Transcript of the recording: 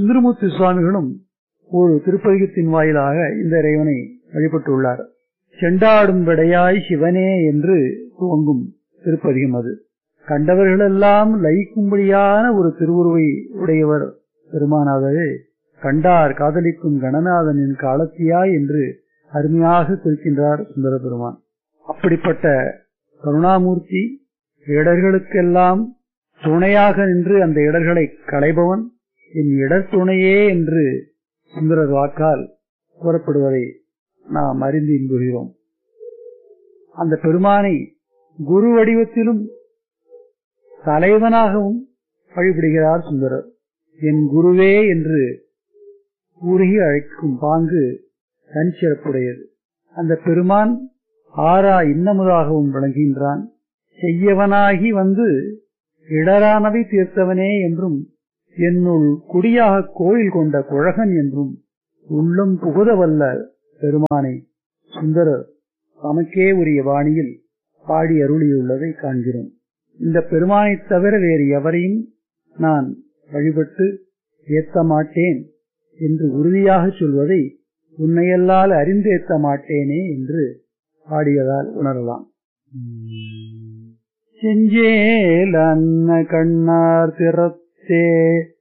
சுந்தரமூர்த்தி சுவாமிகளும் ஒரு திருப்பதிகத்தின் வாயிலாக இந்த இறைவனை வழிபட்டுள்ளார் செண்டாடும் விடையாய் சிவனே என்று துவங்கும் திருப்பதிகம் அது கண்டவர்களெல்லாம் லயிக்கும்படியான ஒரு திருவுருவை உடையவர் பெருமானாகவே கண்டார் காதலிக்கும் கணநாதனின் காலத்தியா என்று அருமையாக குறிக்கின்றார் சுந்தர பெருமான் அப்படிப்பட்ட கருணாமூர்த்தி இடர்களுக்கெல்லாம் துணையாக நின்று அந்த இடர்களை களைபவன் என் இடர் துணையே என்று சுந்தரர் வாக்கால் கூறப்படுவதை நாம் அறிந்து இன்புகிறோம் அந்த பெருமானை குரு வடிவத்திலும் தலைவனாகவும் வழிபடுகிறார் சுந்தரர் என் குருவே என்று கூறி அழைக்கும் பாங்கு தன் சிறப்புடையது அந்த பெருமான் ஆறா இன்னமுதாகவும் விளங்குகின்றான் செய்யவனாகி வந்து இடரானவை தீர்த்தவனே என்றும் என்னுள் குடியாக கோயில் கொண்ட குழகன் என்றும் உள்ளம் புகுதவல்ல பெருமானை சுந்தரர் தமக்கே உரிய வாணியில் பாடி அருளியுள்ளதை காண்கிறோம் இந்த பெருமானைத் தவிர வேறு எவரையும் நான் வழிபட்டு ஏத்த மாட்டேன் என்று உறுதியாக சொல்வதை உன்னையல்லால் அறிந்தேத்த மாட்டேனே என்று பாடியதால் உணரலாம் செஞ்சேல் அன்ன கண்ணார் திறத்தே